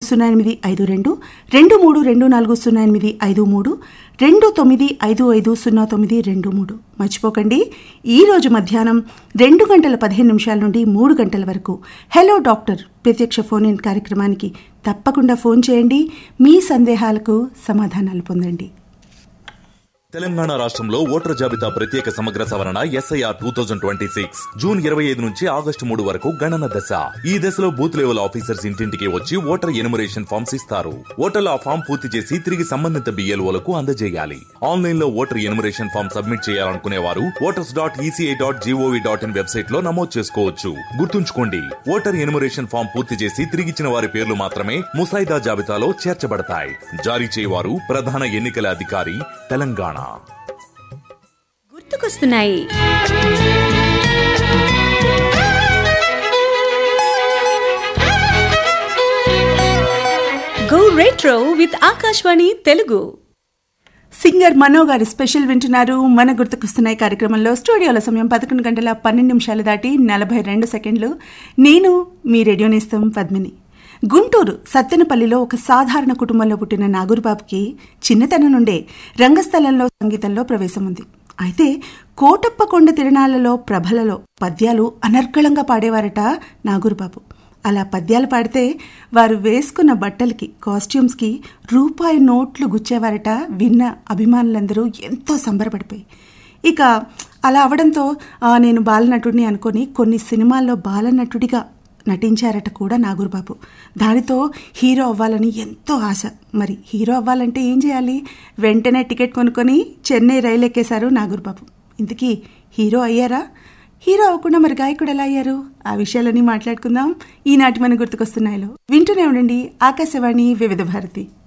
సున్నా ఎనిమిది ఐదు రెండు రెండు మూడు రెండు నాలుగు సున్నా ఎనిమిది ఐదు మూడు రెండు తొమ్మిది ఐదు ఐదు సున్నా తొమ్మిది రెండు మూడు మర్చిపోకండి ఈ రోజు మధ్యాహ్నం రెండు గంటల పదిహేను నిమిషాల నుండి మూడు గంటల వరకు హలో డాక్టర్ ప్రత్యక్ష ఫోన్ ఇన్ కార్యక్రమానికి తప్పకుండా ఫోన్ చేయండి మీ సందేహాలకు సమాధానాలు పొందండి తెలంగాణ రాష్ట్రంలో ఓటర్ జాబితా ప్రత్యేక సమగ్ర సవరణ SIR two thousand twenty six June ఇరవై ఐదు నుంచి ఆగస్టు మూడు వరకు గణన దశ ఈ దశలో బూత్ లెవెల్ ఆఫీసర్స్ ఇంటింటికి వచ్చి ఓటర్ ఎనుమరేషన్ ఫామ్స్ ఇస్తారు ఓటర్లు ఆ ఫామ్ పూర్తి చేసి తిరిగి సంబంధిత బిఎల్ఓలకు అందజేయాలి ఆన్లైన్ లో ఓటర్ ఎనుమరేషన్ ఫామ్ సబ్మిట్ చేయాలనుకునే వారు voters dot ECI dot gov dot in website లో నమోదు చేసుకోవచ్చు గుర్తుంచుకోండి ఓటర్ ఎనుమరేషన్ ఫామ్ పూర్తి చేసి తిరిగిచ్చిన వారి పేర్లు మాత్రమే ముసాయిదా జాబితాలో చేర్చబడతాయి జారీ చేయవారు ప్రధాన ఎన్నికల అధికారి తెలంగాణ గుర్తుకొస్తున్నాయి go retro with Akashvani Telugu singer Mano గారి స్పెషల్ వింటున్నారు మన గుర్తుకొస్తున్నాయి కార్యక్రమంలో స్టూడియోల సమయం పదకొండు గంటల పన్నెండు నిమిషాలు దాటి నలభై రెండు సెకండ్లు నేను మీ రేడియో నేస్తం పద్మిని గుంటూరు సత్తెనపల్లిలో ఒక సాధారణ కుటుంబంలో పుట్టిన నాగూరుబాబుకి చిన్నతనం నుండే రంగస్థలంలో సంగీతంలో ప్రవేశం ఉంది అయితే కోటప్ప కొండ తిరణాలలో ప్రభలలో పద్యాలు అనర్గళంగా పాడేవారట నాగూరుబాబు అలా పద్యాలు పాడితే వారు వేసుకున్న బట్టలకి కాస్ట్యూమ్స్కి రూపాయి నోట్లు గుచ్చేవారట విన్న అభిమానులందరూ ఎంతో సంబరపడిపోయి ఇక అలా అవడంతో ఆ, నేను బాలనటుడిని అనుకొని కొన్ని సినిమాల్లో బాలనటుడిగా నటించారట కూడా నాగూర్బాబు దానితో హీరో అవ్వాలని ఎంతో ఆశ మరి హీరో అవ్వాలంటే ఏం చేయాలి వెంటనే టికెట్ కొనుక్కొని చెన్నై రైలు ఎక్కేశారు నాగూర్బాబు ఇంతకీ హీరో అయ్యారా హీరో అవ్వకుండా మరి గాయకుడు ఎలా అయ్యారు ఆ విషయాలన్నీ మాట్లాడుకుందాం ఈనాటి మన గుర్తుకొస్తున్నాయిలో వింటూనే ఉండండి ఆకాశవాణి వివిధ భారతి